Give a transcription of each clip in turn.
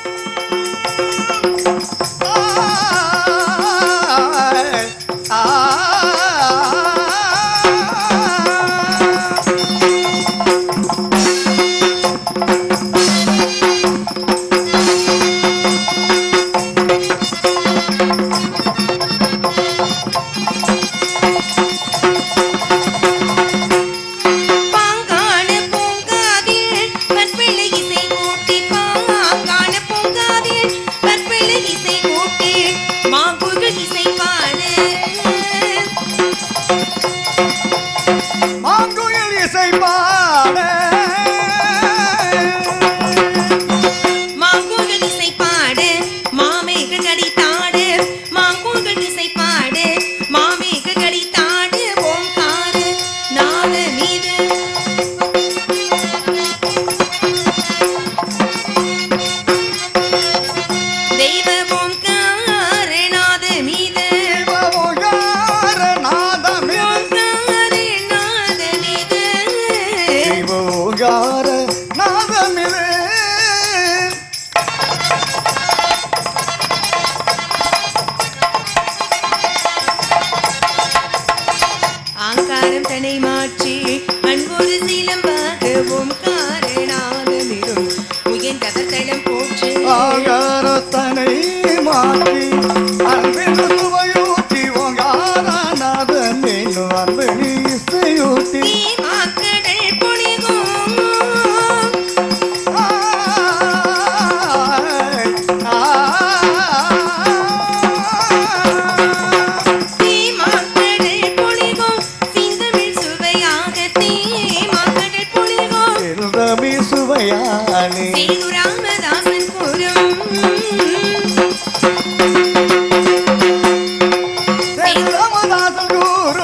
பாங்கான பூங்காவில் பற்பல இசை கூட்டி பாங்கான பூங்காவில் பற்பல இசை கூட்டி மாங்குகள் இசை பாடு மாங்குயில் இசை பாட மாங்குகள் இசை பாடு மாமேக கடித்தாடு மாங்குகள் இசை பாடு மாமேக கடித்தாடு ஓங்காரு நாத மீது தெய்வ ஓங்கார நாத மீது ஓங்கார நாதமே ஓங்கார நாத மீது ஓங்கார நாதமிது ஆங்காரம் தன்னை மாற்றி அன்போடு சீலம்பாக ஓம்கார நாதமிடும் உயர்ந்தவர் தளம் போற்று ஆகாரத்தனை மாற்றி அன்பின் சுவையூட்டி ஓங்கார நாதன் என்னும் அன்பின் இசையூட்டி தீமாக்கடல் பொழிகும் தீமாக்கடல் பொழிகும் சிந்தமிழ் சுவையாக தீமாக்கடல் பொழிகும் இருந்தமி சுவையானே சேது ராமதாசன் கூறும் ராமதாசன் கூறு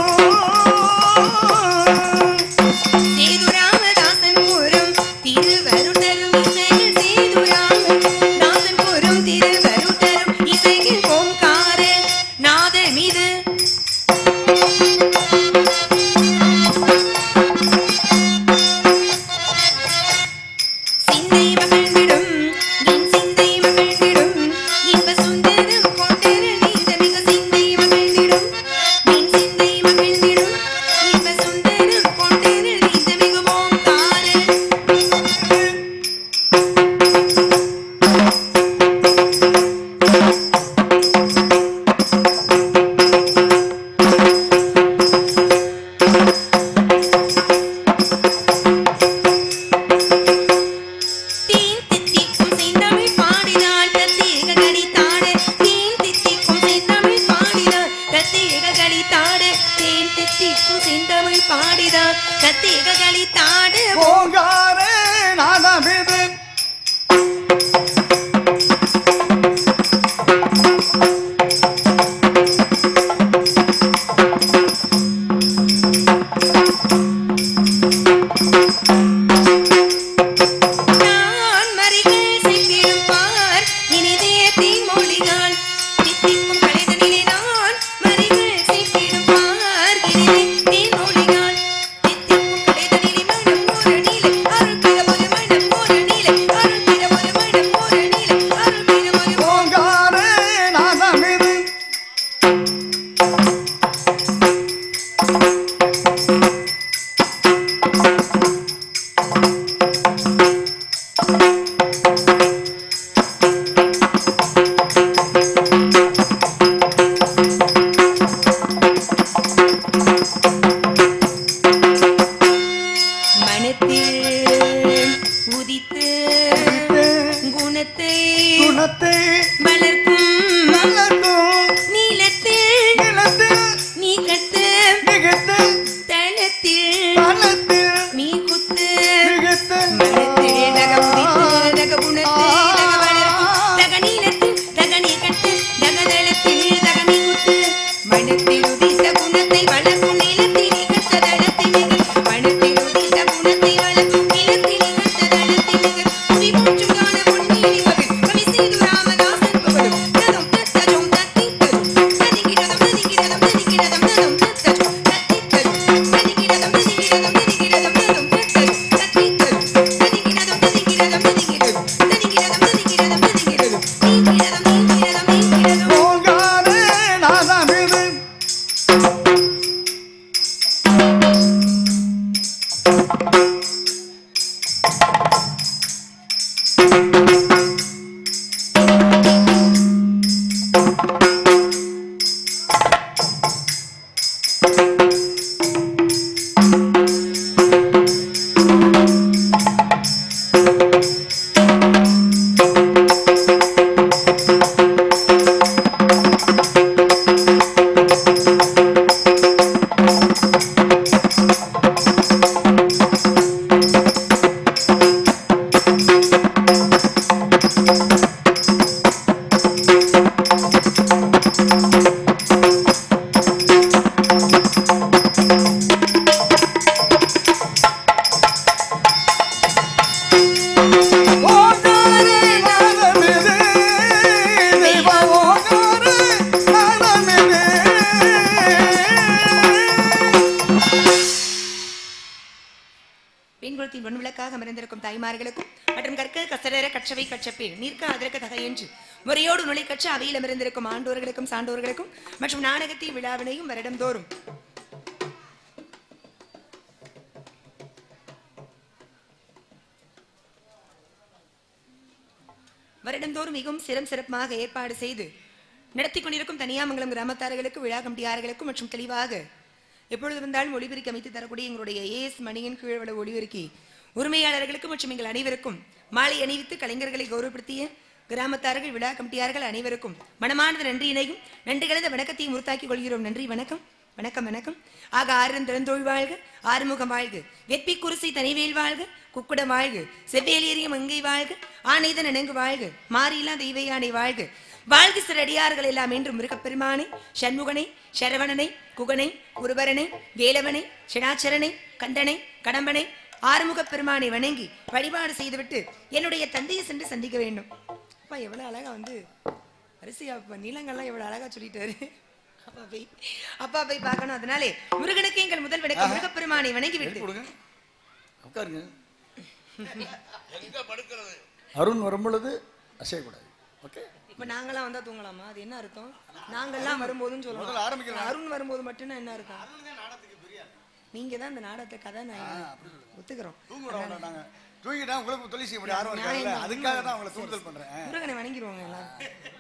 சேது ராமதாசன் கூறும் திருவருடரும் இசையில் சேது ராமதாசன் கூறும் திருவருடரும் இசையில் ஓம்கார நாத மீது சிந்தை மகிழ்ந்திடும் என் சிந்தை மகிழ்ந்திடும் இன்ப சுந்தரம் கொண்டர நீந்த மிக சிந்தை மகிழ்ந்திடும் என் சிந்தை மகிழ்ந்திடும் இன்ப சுந்தரம் கொண்டர நீந்த மிக ஓங்கார தீன் தித்திக்கும் செந்தமிழ் பாடினாள் கத்தீக கடித்தாடு தீன் தித்திக்கும் செந்தமிழ் பாடினாள் கத்தீக கடித்தாடு தேன் தித்திக்கும் செந்தமிழ் பாடினாள் கத்தீக கடித்தாடு ஓங்கார நாதமிது நான் மறிகள் சென்றிடும் பார் இனிதே தீமொழிகள் தித்திக்கும் கலைதனிலே நான் மறிகள் சென்றிடும் பார் இனிதே தீமொழிகள் தித்திக்கும் கலைதனிலே மனம் ஒரு நீலை அருள்கிற ஒரு மனம் ஒரு நீலை அருள்கிற ஒரு மனம் ஒரு நீலை அருள்கிற ஒரு ஓங்கார நாதமிது மனத்தில் உதித்து குணத்தை குணத்தை வளர்க்கும் வளர்க்கும் நீலத்தில் நிலத்தில் நீ கட்டு மிகுத்து தளத்தில் தனத்தில் மீ குத்து மிகுத்து மனத்தில் நக உதித்து நக குணத்தை நக வளர்க்கும் நக நீலத்தில் நக நீ கட்டு நக தளத்தில் நக மீ குத்து மனத்தில் உதித்த குணத்தை வளர்க்கும் நீலத்தில் நீ கட்ட தளத்தில் மிக மனத்தில் உதித்த குணத்தை வளர்க்கும் நீலத்தில் நீ கட்ட தளத்தில் மிக புவி மூச்சும் காண பொன்னீலி மகள் கவி செய்து ராமதாசன் புகழும் ததும் தத்தஜும் சிறப்பாக அமர்ந்திருக்கும் தாய்மார்களுக்கும் மற்றும் கற்க கசடர கற்றவை கற்றப்பேர் நீர்க்க அதற்கு தகை என்று முறையோடு நுழை கற்ற அவையில் அமர்ந்திருக்கும் ஆண்டோர்களுக்கும் சான்றோர்களுக்கும் மற்றும் நாடகத்தை விழாவினையும் வருடந்தோறும் வருடந்தோறும் மிகவும் சிறம் சிறப்பாக ஏற்பாடு செய்து நடத்தி கொண்டிருக்கும் தனியாமங்கலம் கிராமத்தார்களுக்கு விழா கமிட்டியார்களுக்கும் மற்றும் தெளிவாக எப்பொழுது வந்தாலும் ஒளிபெருக்கி அமைத்து தரக்கூடிய எங்களுடைய ஏஎஸ் மணியின் கீழ்வள ஒளிபெருக்கி உரிமையாளர்களுக்கு மற்றும் எங்கள் அனைவருக்கும் மாலை அணிவித்து கலைஞர்களை கௌரவப்படுத்திய கிராமத்தார்கள் விழா கமிட்டியார்கள் அனைவருக்கும் மனமானது நன்றியினையும் நன்றி கலந்த வணக்கத்தையும் உறுத்தாக்கிக் கொள்கிறோம் நன்றி வணக்கம் வணக்கம் வணக்கம் ஆக ஆறும் திறந்தோள் வாழ்க ஆறுமுகம் வாழ்க வெப்பி குருசை தனிவேல் வாழ்க குக்குடம் வாழ்க செவ்வேலியரியம் மங்கை வாழ்க ஆனைதன் அணங்கு வாழ்க மாறியில்லா தெய்வ யானை வாழ்க வாழ்க சிறடியார்கள் எல்லாம் என்று முருகப்பெருமானை சண்முகனை சரவணனை குகனை குருபரனை வேலவனை சினாச்சரனை கண்டனை கடம்பனை ஆறுமுகப் பெருமானை வணங்கி வழிபாடு செய்துவிட்டு என்னுடைய தந்தையை சென்று சந்திக்க வேண்டும் அப்பா எவ்வளவு அழகா வந்து அரிசியா அப்பா நீளங்கள்லாம் எவ்வளவு அழகா சொல்லிட்டாரு அப்பா போய் அப்பா போய் பார்க்கணும் அதனாலே முருகனுக்கு எங்கள் முதல் வணக்கம் முருகப்பெருமானை வணங்கி விட்டு கொடுங்க உட்காருங்க அருண் வரும்பொழுது அசையக்கூடாது ஓகே இப்ப நாங்கெல்லாம் வந்தா தூங்கலாமா அது என்ன அர்த்தம் நாங்கெல்லாம் வரும்போதுன்னு முதல்ல சொல்லலாம் ஆரம்பிக்கலாம். அருண் வரும்போது மட்டும்னா என்ன அர்த்தம் நீங்க தான் இந்த நாடகத்தை கதை நான் ஒத்துக்கிறோம் தூங்க விட வேண்டாம் நாங்க தூங்கிட்டா உங்களுக்கு தொழில் செய்ய முடியும் ஆர்வம் இருக்காங்கல்ல அதுக்காக தான் அவங்களை தூண்டுதல் பண்றேன் முருகனை வணங்கிடுவாங்க எல்லாம்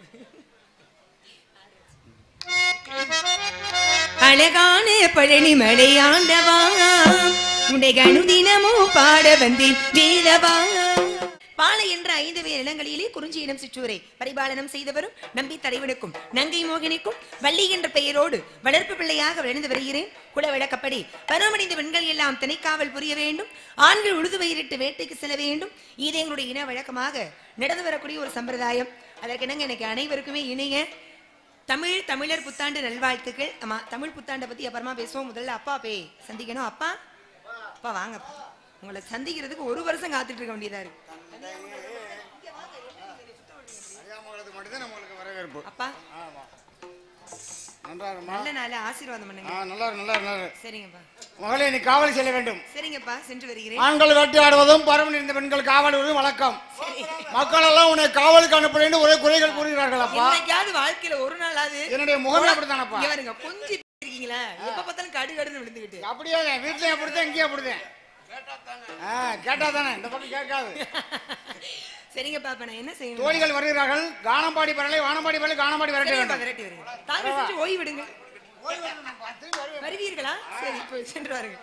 அழகான பழனி மலையாண்டவா உன்னை அனுதினமும் பாட வந்தேன் வேலவா பாலை என்ற ஐந்து வேறு நிலங்களிலே குறிஞ்சி இனம் சிற்றூரை பரிபாலனம் செய்தவரும் நம்பி தலைவனுக்கும் நங்கை மோகினிக்கும் வள்ளி என்ற பெயரோடு வளர்ப்பு பிள்ளையாக விளைந்து வருகிறேன் குல விளக்கப்படி பருவமடைந்த பெண்கள் எல்லாம் திணைக்காவல் புரிய வேண்டும் ஆண்கள் உழுது வயிறிட்டு வேட்டைக்கு செல்ல வேண்டும் இது எங்களுடைய இன வழக்கமாக நடந்து வரக்கூடிய ஒரு சம்பிரதாயம் அதற்கிணங்க எனக்கு அனைவருக்குமே இணைய தமிழ் தமிழர் புத்தாண்டு நல்வாழ்த்துக்கள் ஆமா தமிழ் புத்தாண்டை பத்தி அப்புறமா பேசுவோம் முதல்ல அப்பா போய் சந்திக்கணும் அப்பா அப்பா வாங்க உங்களை சந்திக்கிறதுக்கு ஒரு வருஷம் காத்துட்டு இருக்க வேண்டியதா இருக்கு மட்டும்தான் நம்மளுக்கு வரவேற்பு அப்பா நன்றா இருமா நல்ல நாள ஆசீர்வாதம் பண்ணுங்க ஆ நல்லா இரு, நல்லா இரு, நல்லா இரு. சரிங்கப்பா மகளே நீ காவல் செல்ல வேண்டும் சரிங்கப்பா சென்று வருகிறேன் ஆண்கள் வேட்டையாடுவதும் பரவன் இருந்த பெண்கள் காவலுவதும் வழக்கம் மக்கள் எல்லாம் உன்னை காவலுக்கு அனுப்புறேன்னு ஒரே குறைகள் கூறுகிறார்கள் அப்பா என்னைக்காவது வாழ்க்கையில ஒரு நாளாவது என்னுடைய முகமே அப்படித்தானப்பா இங்க பாருங்க கொஞ்சம் இருக்கீங்களா எப்ப பார்த்தாலும் கடு கடுன்னு விழுந்துகிட்டு அப்படியே தான் வீட்லயும் அப்படித்தான் இங்கேயும் அப்படித்தான் ஆ கேட்டா தானே இந்த பக்கம் கேட்காது சரிங்கப்பா அப்ப நான் என்ன செய்யணும் தோழிகள் வருகிறார்கள் கானம்பாடி பரலை வானம்பாடி பரலை கானம்பாடி விரட்ட சரிங்கப்பா, வேண்டும் விரட்டி வருங்க தாங்க செஞ்சு ஓய்வு விடுங்க வருவீர்களா சரி இப்போ சென்று வாருங்கள்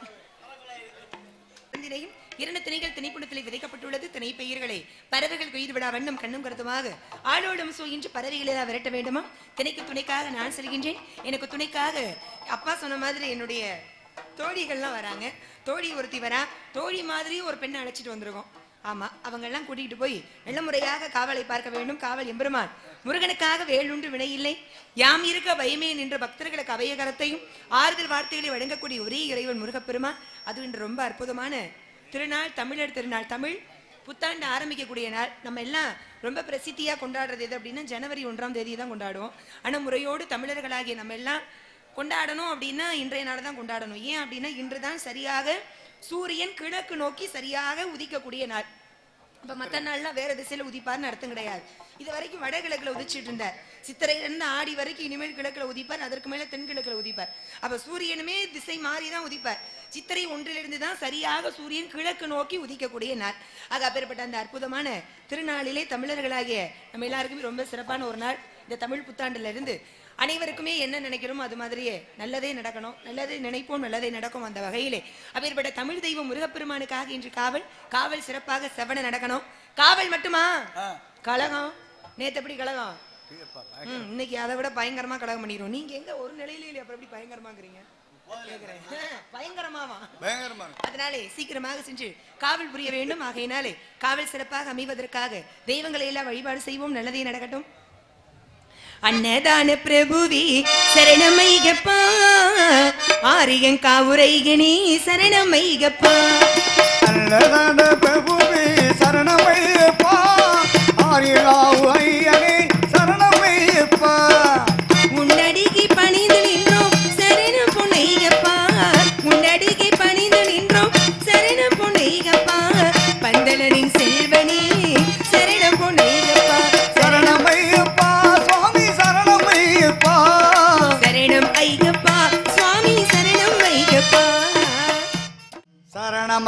திணையும் இரண்டு திணைகள் திணைப்புணத்தில் விதைக்கப்பட்டுள்ளது திணை பெயர்களை பறவைகள் கொய்து விடா வண்ணம் கண்ணும் கருத்துமாக ஆளோடும் சோ என்று பறவைகளை எல்லாம் விரட்ட வேண்டுமா திணைக்கு துணைக்காக நான் செல்கின்றேன் எனக்கு துணைக்காக அப்பா சொன்ன மாதிரி என்னுடைய தோழிகள்லாம் வராங்க தோழி ஒருத்தி வரா தோழி மாதிரி ஒரு பெண்ணை அழைச்சிட்டு வந்திருக்கோம் ஆமா அவங்க எல்லாம் கூட்டிகிட்டு போய் நல்ல முறையாக காவலை பார்க்க வேண்டும் காவல் எம்பெருமான் முருகனுக்காக வேலுண்டு வினையில்லை யாம் இருக்க பயமே நின்ற பக்தர்களுக்கு அபயகரத்தையும் ஆறுதல் வார்த்தைகளை வழங்கக்கூடிய ஒரே இறைவன் முருகப்பெருமான் அது இன்று ரொம்ப அற்புதமான திருநாள் தமிழர் திருநாள் தமிழ் புத்தாண்டு ஆரம்பிக்கக்கூடிய நாள் நம்ம எல்லாம் ரொம்ப பிரசித்தியா கொண்டாடுறது எது அப்படின்னா ஜனவரி ஒன்றாம் தேதி தான் கொண்டாடுவோம் ஆனா முறையோடு தமிழர்களாகிய நம்ம எல்லாம் கொண்டாடணும் அப்படின்னா இன்றைய நாள் தான் கொண்டாடணும் ஏன் அப்படின்னா இன்று தான் சரியாக சூரியன் கிழக்கு நோக்கி சரியாக உதிக்கக்கூடிய நாள் இப்ப மத்த நாள்லாம் வேற திசையில உதிப்பார்னு அர்த்தம் கிடையாது இது வரைக்கும் வடகிழக்குல உதிச்சிட்டு இருந்தார் சித்திரையில இருந்து ஆடி வரைக்கும் இனிமேல் கிழக்குல உதிப்பார் அதற்கு மேல தென்கிழக்குல உதிப்பார் அப்ப சூரியனுமே திசை மாறி தான் உதிப்பார் சித்திரை ஒன்றிலிருந்து தான் சரியாக சூரியன் கிழக்கு நோக்கி உதிக்கக்கூடிய நாள் ஆக அப்பேற்பட்ட அந்த அற்புதமான திருநாளிலே தமிழர்களாகிய நம்ம எல்லாருக்குமே ரொம்ப சிறப்பான ஒரு நாள் இந்த தமிழ் புத்தாண்டுல இருந்து அனைவருக்குமே என்ன நினைக்கிறோமோ அது மாதிரியே நல்லதே நடக்கணும் நல்லதே நினைப்போம் நல்லதே நடக்கும் அந்த வகையிலே அப்பேற்பட்ட தமிழ் தெய்வம் முருகப்பெருமானுக்காக இன்று காவல் காவல் சிறப்பாக செவன நடக்கணும் காவல் மட்டுமா கழகம் நேத்து எப்படி கழகம் ம், இன்னைக்கு அதை விட பயங்கரமா கழகம் பண்ணிடுவோம் நீங்க எங்க ஒரு நிலையில இல்லையா அப்புறம் எப்படி பயங்கரமாங்கிறீங்க கேக்குறேன். பயங்கரமாவா பயங்கரமா இருக்கு அதனாலே சீக்கிரமாக சென்று காவல் புரிய வேண்டும் ஆகையினாலே காவல் சிறப்பாக அமைவதற்காக தெய்வங்களை எல்லாம் வழிபாடு செய்வோம் நல்லதே நடக்கட்டும் அன்னதான பிரபுவி சரணமைகப்பா ஆரியன் காவுரைகனே சரணமைகப்பா அல்லதான பிரபுவே சரணமையப்பா ஆரிலாவு ஐயனே சரணமையப்பா முன்னடிக்கு பணிந்து நின்றோம் சரணம் பொன்னைகப்பா முன்னடிக்கு பணிந்து நின்றோம் சரணம் பொன்னைகப்பா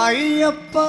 ஐயப்பா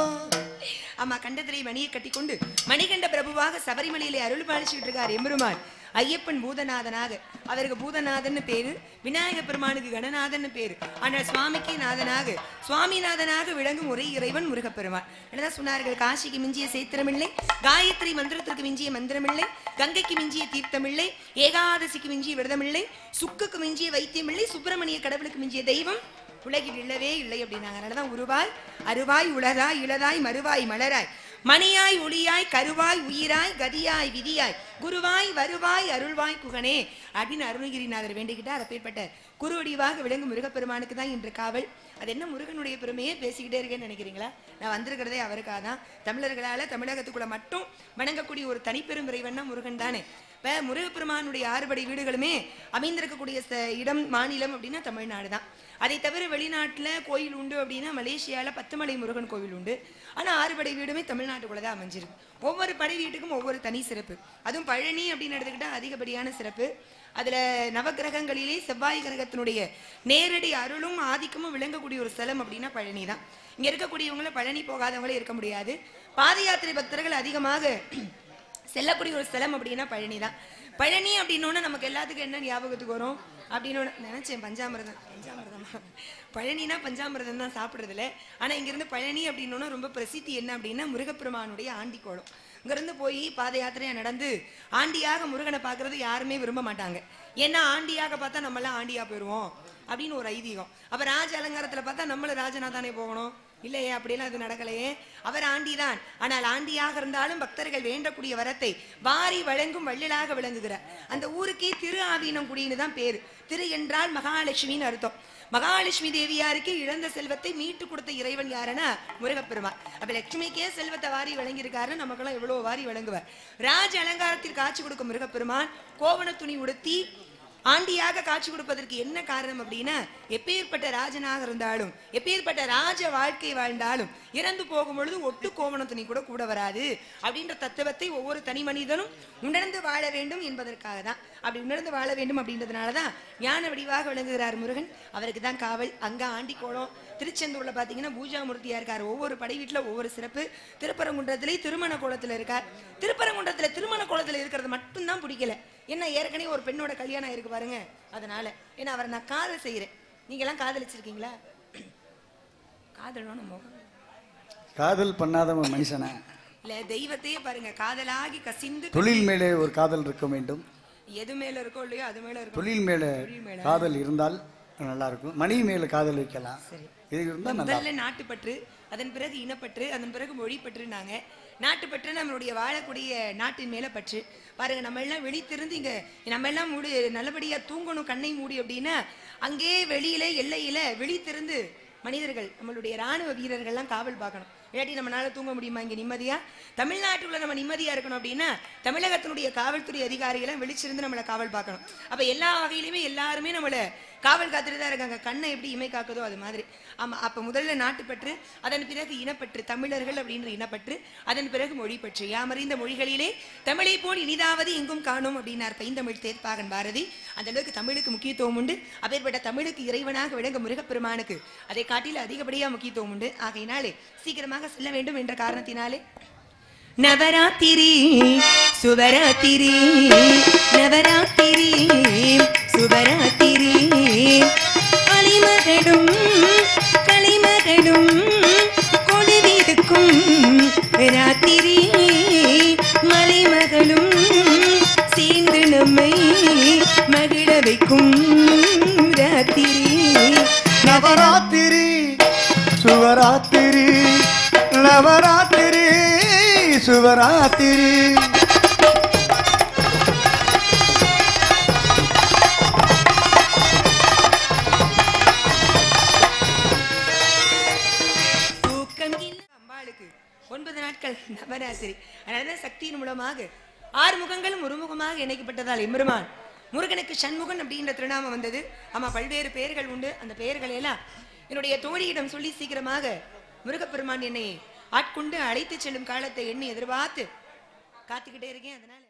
ஆமா கண்டத்திலே மணியை கட்டிக்கொண்டு மணிகண்ட பிரபுவாக சபரிமலையிலே அருள் பாலிச்சுட்டு இருக்கார் எம்பெருமான் ஐயப்பன் பூதநாதனாக அவருக்கு பூதநாதன் பேரு விநாயக பெருமானுக்கு கணநாதன் பேரு ஆனால் சுவாமிக்கு நாதனாக சுவாமிநாதனாக விளங்கும் ஒரே இறைவன் முருகப்பெருமான் என்னதான் சொன்னார்கள் காசிக்கு மிஞ்சிய சேத்திரமில்லை காயத்ரி மந்திரத்திற்கு மிஞ்சிய மந்திரமில்லை கங்கைக்கு மிஞ்சிய தீர்த்தமில்லை ஏகாதசிக்கு மிஞ்சிய விரதமில்லை சுக்குக்கு மிஞ்சிய வைத்தியமில்லை சுப்பிரமணிய கடவுளுக்கு மிஞ்சிய தெய்வம் உலகில் இல்லவே இல்லை அப்படின்னாங்க அதனாலதான் உருவாய் அருவாய் உலகாய் இளதாய் மறுவாய் மலராய் மணியாய் ஒளியாய் கருவாய் உயிராய் கதியாய் விதியாய் குருவாய் வருவாய் அருள்வாய் குகனே அப்படின்னு அருணகிரிநாதர் வேண்டிக்கிட்டார் அப்பேற்பட்ட குருவடிவாக விளங்கும் முருகப்பெருமானுக்கு தான் இன்று காவல் அது என்ன முருகனுடைய பெருமையே பேசிக்கிட்டே இருக்கேன்னு நினைக்கிறீங்களா நான் வந்திருக்கிறதே அவருக்காக தான் தமிழர்களால தமிழகத்துக்குள்ள மட்டும் வணங்கக்கூடிய ஒரு தனிப்பெரும் இறைவன்னா முருகன் தானே இப்ப முருகப்பெருமானுடைய ஆறுபடை வீடுகளுமே அமைந்திருக்கக்கூடிய ச- இடம் மாநிலம் அப்படின்னா தமிழ்நாடு தான் அதை தவிர வெளிநாட்டுல கோயில் உண்டு அப்படின்னா மலேசியால பத்துமலை முருகன் கோவில் உண்டு ஆனா ஆறுபடை வீடுமே தமிழ்நாட்டுக்குள்ள தான் அமைஞ்சிருக்கு ஒவ்வொரு படை வீட்டுக்கும் ஒவ்வொரு தனி சிறப்பு அதுவும் பழனி அப்படின்னு எடுத்துக்கிட்டா அதிகப்படியான சிறப்பு அதுல நவக்கிரகங்களிலே செவ்வாய் கிரகத்தினுடைய நேரடி அருளும் ஆதிக்கமும் விளங்கக்கூடிய ஒரு ஸ்தலம் அப்படின்னா பழனி தான் இங்க இருக்கக்கூடியவங்கள பழனி போகாதவங்களே இருக்க முடியாது பாத யாத்திரை பக்தர்கள் அதிகமாக செல்லக்கூடிய ஒரு ஸ்தலம் அப்படின்னா பழனி தான் பழனி அப்படின்னோன்னா நமக்கு எல்லாத்துக்கும் என்ன ஞாபகத்துக்கு வரும் அப்படின்னு நினைச்சேன் பஞ்சாமிரதம் பஞ்சாமிரதமா பழனினா பஞ்சாமிரதம் தான் சாப்பிட்றதுல ஆனா இங்கிருந்து பழனி அப்படின்னோன்னா ரொம்ப பிரசித்தி என்ன அப்படின்னா முருகப்பெருமானுடைய ஆண்டி கோலம் இங்கிருந்து போய் பாத யாத்திரையா நடந்து ஆண்டியாக முருகனை பார்க்கறது யாருமே விரும்ப மாட்டாங்க ஏன்னா ஆண்டியாக பார்த்தா நம்மளாம் ஆண்டியா போயிடுவோம் அப்படின்னு ஒரு ஐதீகம் அப்ப ராஜ அலங்காரத்துல பார்த்தா நம்மள ராஜனா தானே போகணும் இல்லையே அப்படியெல்லாம் அது நடக்கலையே அவர் ஆண்டிதான் ஆனால் ஆண்டியாக இருந்தாலும் பக்தர்கள் வேண்டக்கூடிய வரத்தை வாரி வழங்கும் வள்ளலாக விளங்குகிறார் அந்த ஊருக்கே திரு ஆவீனங்குடின்னு தான் பேரு திரு என்றால் மகாலட்சுமின்னு அர்த்தம் மகாலட்சுமி தேவியாருக்கு இழந்த செல்வத்தை மீட்டு கொடுத்த இறைவன் யாருன்னா முருகப்பெருமான் அப்ப லட்சுமிக்கே செல்வத்தை வாரி வழங்கியிருக்காருன்னு நமக்கெல்லாம் எவ்வளவு வாரி வழங்குவார் ராஜ அலங்காரத்தில் காட்சி கொடுக்கும் முருகப்பெருமான் கோவண துணி உடுத்தி ஆண்டியாக காட்சி கொடுப்பதற்கு என்ன காரணம் அப்படின்னா எப்பேற்பட்ட ராஜனாக இருந்தாலும் எப்பேற்பட்ட ராஜ வாழ்க்கை வாழ்ந்தாலும் இறந்து போகும் பொழுது ஒட்டு கோவண துணி கூட கூட வராது அப்படின்ற தத்துவத்தை ஒவ்வொரு தனி மனிதனும் உணர்ந்து வாழ வேண்டும் என்பதற்காக தான் அப்படி உணர்ந்து வாழ வேண்டும் அப்படின்றதுனால தான் ஞான வடிவாக விளங்குகிறார் முருகன் அவருக்கு தான் காவல் அங்க ஆண்டி கோலம் திருச்செந்தூர்ல பாத்தீங்கன்னா பூஜாமூர்த்தியா இருக்கார் ஒவ்வொரு படை வீட்டுல ஒவ்வொரு சிறப்பு திருப்பரங்குன்றத்திலே திருமண கோலத்துல இருக்கார் திருப்பரங்குன்றத்துல திருமண கோலத்துல இருக்கிறது மட்டும்தான் பிடிக்கல என்ன ஏற்கனவே ஒரு பெண்ணோட கல்யாணம் இருக்கு பாருங்க அதனால ஏன்னா அவரை நான் காதல் செய்யறேன் நீங்க எல்லாம் காதலிச்சிருக்கீங்களா காதல்னா நம்ம காதல் பண்ணாத ஒரு மனுஷனை இல்ல தெய்வத்தையே பாருங்க காதலாகி கசிந்து தொழில் மேலே ஒரு காதல் இருக்க வேண்டும் எது மேல இருக்கோ இல்லையோ அது மேல இருக்கும் தொழில் மேலே காதல் இருந்தால் நல்லா இருக்கும் மணி மேல காதல் வைக்கலாம் இது இருந்தால் நல்லா முதல்ல நாட்டுப்பற்று அதன் பிறகு இனப்பற்று அதன் பிறகு மொழிப்பற்றுனாங்க நாட்டுப்பற்று நம்மளுடைய வாழக்கூடிய நாட்டின் மேல பற்று பாருங்க நம்ம எல்லாம் விழித்திருந்து இங்க நம்ம எல்லாம் மூடி நல்லபடியா தூங்கணும் கண்ணை மூடி அப்படின்னா அங்கே வெளியில எல்லையில விழித்திருந்து மனிதர்கள் நம்மளுடைய ராணுவ வீரர்கள்லாம் காவல் பார்க்கணும் இல்லாட்டி நம்மளால தூங்க முடியுமா இங்க நிம்மதியா தமிழ்நாட்டுக்குள்ள நம்ம நிம்மதியா இருக்கணும் அப்படின்னா தமிழகத்தினுடைய காவல்துறை அதிகாரிகளை விழிச்சிருந்து நம்மளை காவல் பார்க்கணும் அப்ப எல்லா வகையிலுமே எல்லாருமே நம்மள காவல் காத்துட்டு தான் இருக்காங்க கண்ணை எப்படி இமை காக்குதோ அது மாதிரி ஆமா அப்ப முதல்ல நாட்டுப்பற்று அதன் பிறகு இனப்பற்று தமிழர்கள் அப்படின்ற இனப்பற்று அதன் பிறகு மொழிப்பற்று யாமறிந்த மொழிகளிலே தமிழை போல் இனிதாவது எங்கும் காணும் அப்படின்னார் பைந்தமிழ் தேர்ப்பாகன் பாரதி அந்த அளவுக்கு தமிழுக்கு முக்கியத்துவம் உண்டு அப்பேற்பட்ட தமிழுக்கு இறைவனாக விளங்க முருகப்பெருமானுக்கு அதை காட்டில அதிகப்படியா முக்கியத்துவம் உண்டு ஆகையினாலே சீக்கிரமாக செல்ல வேண்டும் என்ற காரணத்தினாலே நவராத்திரி சுவராத்திரி நவராத்திரி சுவராத்திரி அலிமகளும் களிமகளும் கொழுவிருக்கும் ராத்திரி மலைமகளும் சேர்ந்து நம்மை மகிழ வைக்கும் ராத்திரி நவராத்திரி சுவராத்திரி நவராத்திரி சுவராத்திரி தூக்கம் இல்ல அம்பாளுக்கு ஒன்பது நாட்கள் நவராத்திரி அதனாலதான் சக்தியின் மூலமாக ஆறு முகங்களும் ஒரு முகமாக இணைக்கப்பட்டதால் எம்பெருமான் முருகனுக்கு சண்முகன் அப்படின்ற திருநாமம் வந்தது ஆமா பல்வேறு பெயர்கள் உண்டு அந்த பெயர்களை எல்லாம் என்னுடைய தோழியிடம் சொல்லி சீக்கிரமாக முருகப்பெருமான் என்னை ஆட்கொண்டு அழைத்து செல்லும் காலத்தை எண்ணி எதிர்பார்த்து காத்துக்கிட்டே இருக்கேன் அதனால